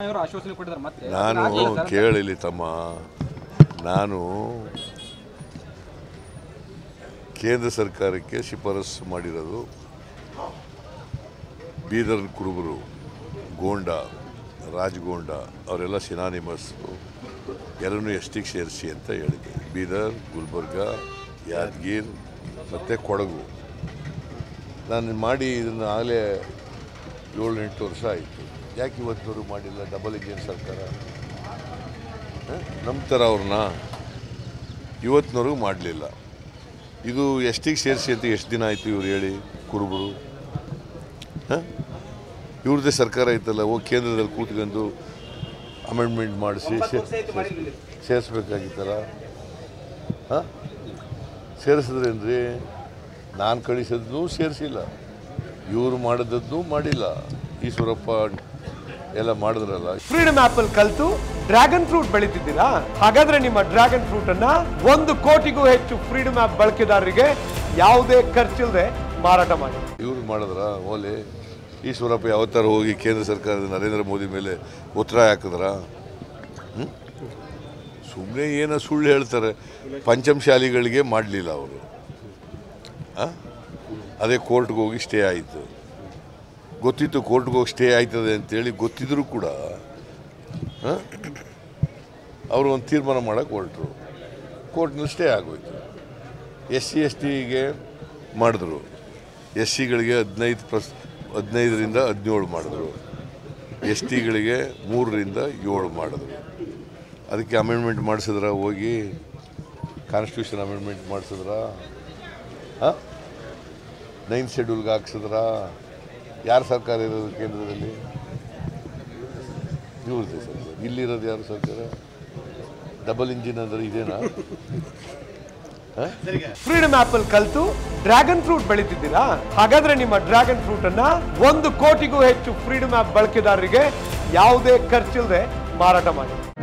ಅವರು ಆಶ್ವಾಸನೆ ಕೊಟ್ಟಿದ್ದಾರೆ ಮತ್ತೆ ನಾನು ಆಗಿಲ್ಲ ಸರ್. ಕೇಳಿಲಿ ತಮ್ಮ ನಾನು ಕೇಂದ್ರ ಸರ್ಕಾರಕ್ಕೆ ಶಿಫಾರಸು ಮಾಡಿರೋದು ಬೀದರ್ ಕುರುಬರು ಗೋಂಡ ರಾಜಗೋಂಡ ಅವರೆಲ್ಲ ಸಿನಾನಿಮಸ್ಸು ಎಲ್ಲನೂ ಎಷ್ಟಿಗೆ ಸೇರಿಸಿ ಅಂತ ಹೇಳಿದೆ ಬೀದರ್ ಗುಲ್ಬರ್ಗ ಯಾದಗಿರ್ ಮತ್ತು ಕೊಡಗು ನಾನು ಮಾಡಿ ಇದನ್ನು ಆಗಲೇ ಏಳು ಎಂಟು ವರ್ಷ ಆಯಿತು ಯಾಕೆ ಇವತ್ತಿನವರು ಮಾಡಿಲ್ಲ ಡಬಲ್ ಇಂಜಿನ್ ಸರ್ಕಾರ ಹ? ನಂಬ್ತಾರ ಅವ್ರನ್ನ ಇವತ್ತಿನವರೆಗೂ ಮಾಡಲಿಲ್ಲ ಇದು ಎಷ್ಟಿಗೆ ಸೇರಿಸಿ ಅಂತ ಎಷ್ಟು ದಿನ ಆಯಿತು ಇವ್ರು ಹೇಳಿ ಕುರುಬರು ಹಾಂ ಇವ್ರದ್ದೇ ಸರ್ಕಾರ ಐತಲ್ಲ ಹೋಗಿ ಕೇಂದ್ರದಲ್ಲಿ ಕೂತ್ಕೊಂಡು ಅಮೆಂಡ್ಮೆಂಟ್ ಮಾಡಿಸಿ ಸೇರಿಸ್ಬೇಕಾಗಿತ್ತಲ್ಲ ಹಾಂ ಸೇರಿಸಿದ್ರೇನ್ರಿ ನಾನು ಕಳಿಸಿದ್ನೂ ಸೇರಿಸಿಲ್ಲ ಇವರು ಮಾಡಿದ್ದದ್ದು ಮಾಡಿಲ್ಲ ಈಶ್ವರಪ್ಪ ಎಲ್ಲ ಮಾಡಿದ್ರಲ್ಲ ಫ್ರೀಡಮ್ ಆಪ್ ಅಲ್ಲಿ ಕಲ್ತು ಡ್ರ್ಯಾಗನ್ ಫ್ರೂಟ್ ಬೆಳೀತಿದ್ದೀರಾ ಹಾಗಾದ್ರೆ ನಿಮ್ಮ ಡ್ರ್ಯಾಗನ್ ಫ್ರೂಟ್ ಅನ್ನ ಒಂದು ಕೋಟಿಗೂ ಹೆಚ್ಚು ಫ್ರೀಡಮ್ ಆಪ್ ಬಳಕೆದಾರರಿಗೆ ಯಾವುದೇ ಖರ್ಚಿಲ್ಲದೆ ಮಾರಾಟ ಮಾಡಿ ಇವ್ರು ಮಾಡಿದ್ರ ಓಲೆ ಈಶ್ವರಪ್ಪ ಯಾವತ್ತಾರು ಹೋಗಿ ಕೇಂದ್ರ ಸರ್ಕಾರದ ನರೇಂದ್ರ ಮೋದಿ ಮೇಲೆ ಒತ್ತಡ ಹಾಕಿದ್ರ ಸುಮ್ಮನೆ ಏನೋ ಸುಳ್ಳು ಹೇಳ್ತಾರೆ ಪಂಚಮಶಾಲಿಗಳಿಗೆ ಮಾಡಲಿಲ್ಲ ಅವರು ಅದೇ ಕೋರ್ಟ್ಗೆ ಹೋಗಿ ಸ್ಟೇ ಆಯಿತು ಗೊತ್ತಿತ್ತು ಕೋರ್ಟ್ಗೆ ಹೋಗಿ ಸ್ಟೇ ಆಯ್ತದೆ ಅಂತೇಳಿ ಗೊತ್ತಿದ್ರೂ ಕೂಡ ಆ? ಅವರು ಒಂದು ತೀರ್ಮಾನ ಮಾಡೋಕ್ಕೆ ಹೊರಟರು ಕೋರ್ಟ್ನಲ್ಲಿ ಸ್ಟೇ ಆಗೋಯ್ತು ಎಸ್ ಸಿ ಎಸ್ ಟಿಗೆ ಮಾಡಿದ್ರು ಎಸ್ ಸಿಗಳಿಗೆ ಹದಿನೈದು ಪ್ಲಸ್ ಹದಿನೈದರಿಂದ ಹದಿನೇಳು ಮಾಡಿದ್ರು ಎಸ್ ಟಿಗಳಿಗೆ ಮೂರರಿಂದ ಏಳು ಮಾಡಿದ್ರು ಅದಕ್ಕೆ ಅಮೆಂಡ್ಮೆಂಟ್ ಮಾಡಿಸಿದ್ರ ಹೋಗಿ ಕಾನ್ಸ್ಟಿಟ್ಯೂಷನ್ ಅಮೆಂಡ್ಮೆಂಟ್ ಮಾಡಿಸಿದ್ರ ಹಾಂ ನೈನ್ ಶೆಡ್ಯೂಲ್ಗೆ ಹಾಕ್ಸಿದ್ರ ಯಾರ ಸರ್ಕಾರ ಇರೋದು ಕೇಂದ್ರದಲ್ಲಿ ಇವ್ರದ್ದೇ ಸರ್ಕಾರ ಇಲ್ಲಿರೋದು ಯಾರು ಸರ್ಕಾರ ಡಬಲ್ ಇಂಜಿನ್ ಅಂದ್ರೆ ಇದೇನಾ ಫ್ರೀಡಮ್ ಆಪ್ ಅಲ್ಲಿ ಕಲ್ತು ಡ್ರ್ಯಾಗನ್ ಫ್ರೂಟ್ ಬೆಳೀತಿದ್ದೀರಾ ಹಾಗಾದ್ರೆ ನಿಮ್ಮ ಡ್ರ್ಯಾಗನ್ ಫ್ರೂಟ್ ಅನ್ನ ಒಂದು ಕೋಟಿಗೂ ಹೆಚ್ಚು ಫ್ರೀಡಮ್ ಆಪ್ ಬಳಕೆದಾರರಿಗೆ ಯಾವುದೇ ಖರ್ಚಿಲ್ಲದೆ ಮಾರಾಟ ಮಾಡಿ